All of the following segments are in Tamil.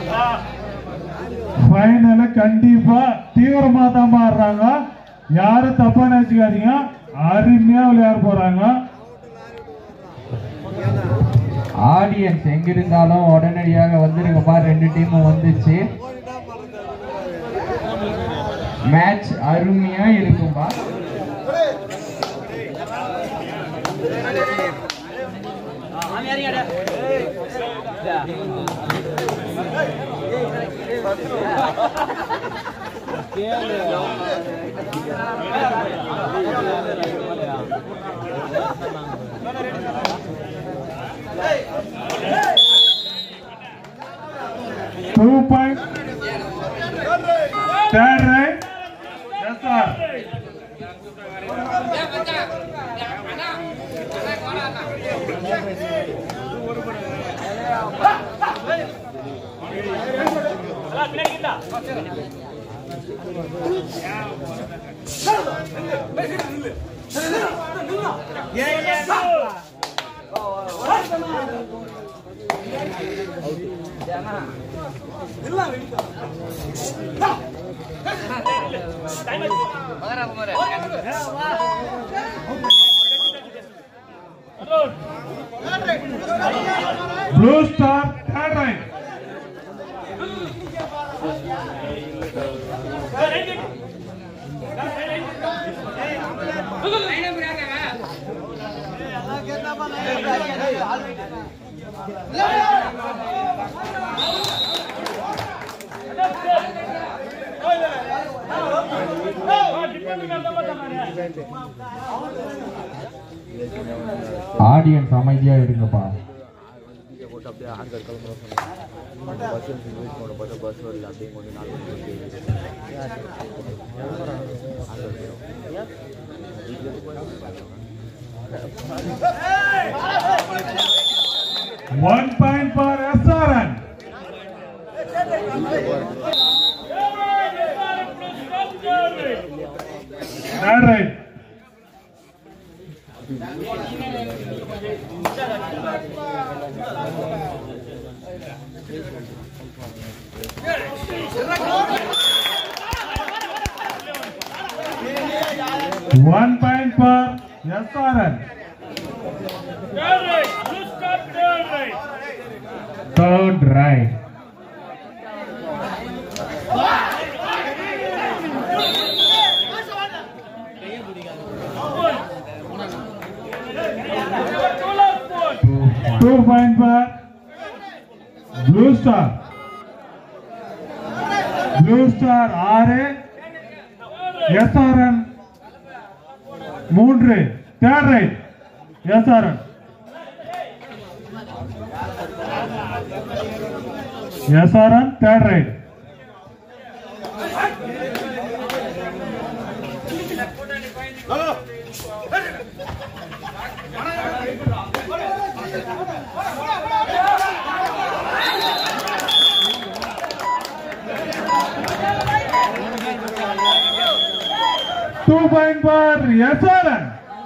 ஃபைனல கண்டிப்பா தீவிரமா தான் ஆடுறாங்க யாரும் தப்பா நினைச்சுக்காதீங்க அருமையா விளையாட போறாங்க ஆடியன்ஸ் எங்க இருந்தாலும் உடனடியாக வந்துருங்கப்பா ரெண்டு டீமும் வந்துச்சு மேட்ச் அருமையா இருக்கும்பா two point third raid yes sir blue star third raid audience அமைதியா இருங்கப்பா போட்டு அப்படியே ஆண்கள் கிளம்புறோம் பஸ் வந்து வெயிட் பண்ண பார்த்தா பஸ் வரல அப்படியே கொஞ்சம் நாலு மணிக்கு one point for SRN third raid one point for SRN third raid two point for blue star blue star ஆறு எஸ்ஆர்என் மூன்று third raid SRN SRN third raid two point for SRN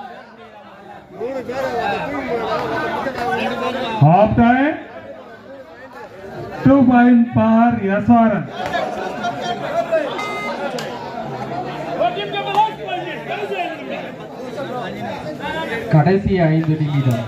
half time two point for SRN கடைசி ஐந்து நிமிடம்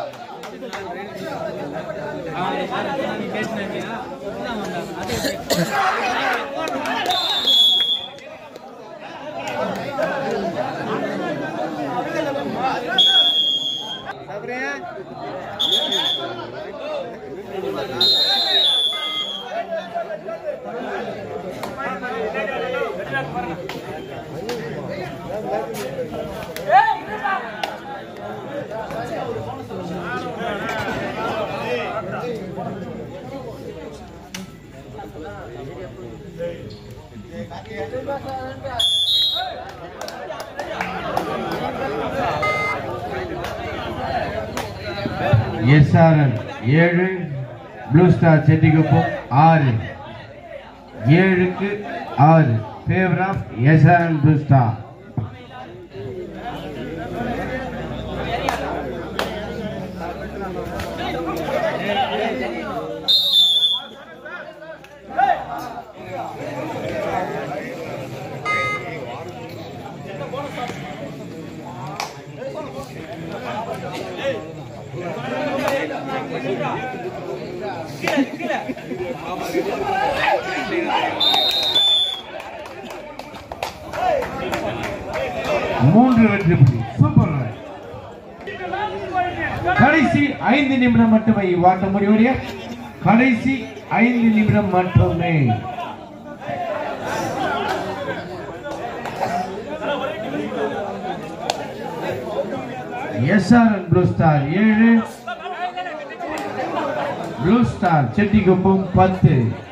எஸ்ஆர்என் ஏழு ப்ளூ ஸ்டார் செட்டிக்குப்பம் ஆறு ஏழுக்கு ஆறு favour of SRN blue star மூன்று வெற்றி புள்ளி சூப்பர் ரைட். கடைசி ஐந்து நிமிடம் மட்டுமே இவ்வாட்டம் முடிவுடைய கடைசி ஐந்து நிமிடம் மட்டுமே எஸ்ஆர் ப்ளூ ஸ்டார் ஏழு ப்ளூ ஸ்டார் செட்டிக்குப்பம் பத்து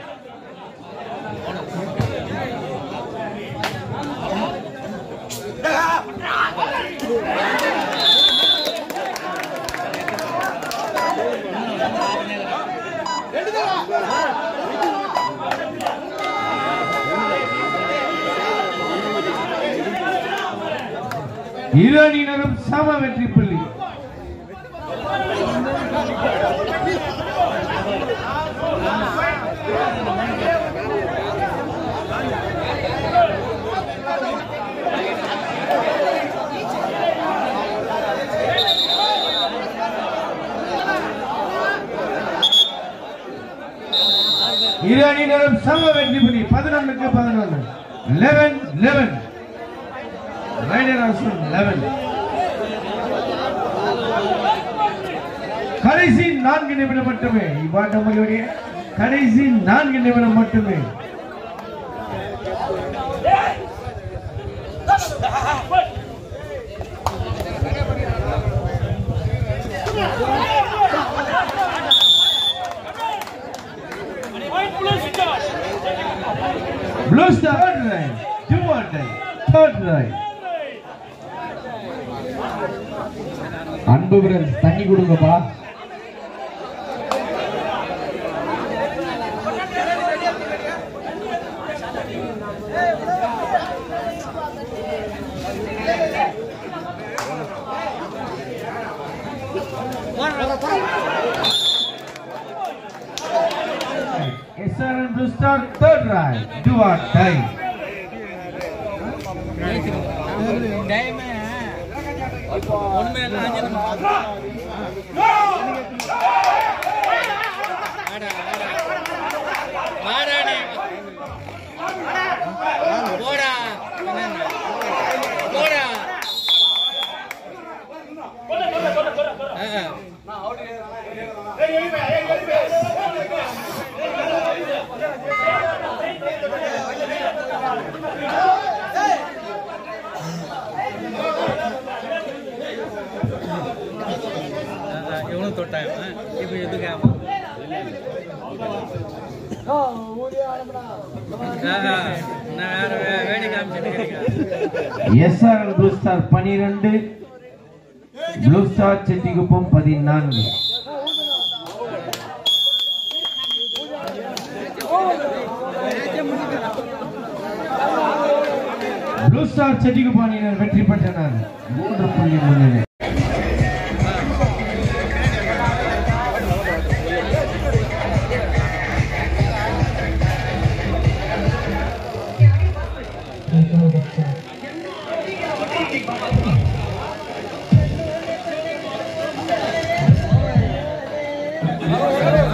இரு அணியினரும் சம வெற்றி புள்ளி இரு அணியினரும் சம வெற்றி புள்ளி பதினொன்றுக்கு பதினொன்று லெவன் லெவன் ரைடர் ஆசன் லெவன் கடைசி நான்கு நிமிடம் மட்டுமே இவ்வாட்டம் முடிவுடைய கடைசி நான்கு நிமிடம் மட்டுமே Blue star third line, two more time, third line. Anbu brothers தண்ணி கொடுங்கப்பா SRM Blue Star third line, do or die. போடா போடா இவனும் தொட்டான் இப்போ எதுக்கு நான் வேற வேடி காமிச்சிட்டு இருக்கேன் SRM Blue Star பனிரெண்டு Blue Star செட்டிகுப்பம் பதினான்கு ப்ளூ ஸ்டார் செட்டிகுப்பம் அணியினர் வெற்றி பெற்றனர் மூன்று புள்ளி முன்னிலை ஆ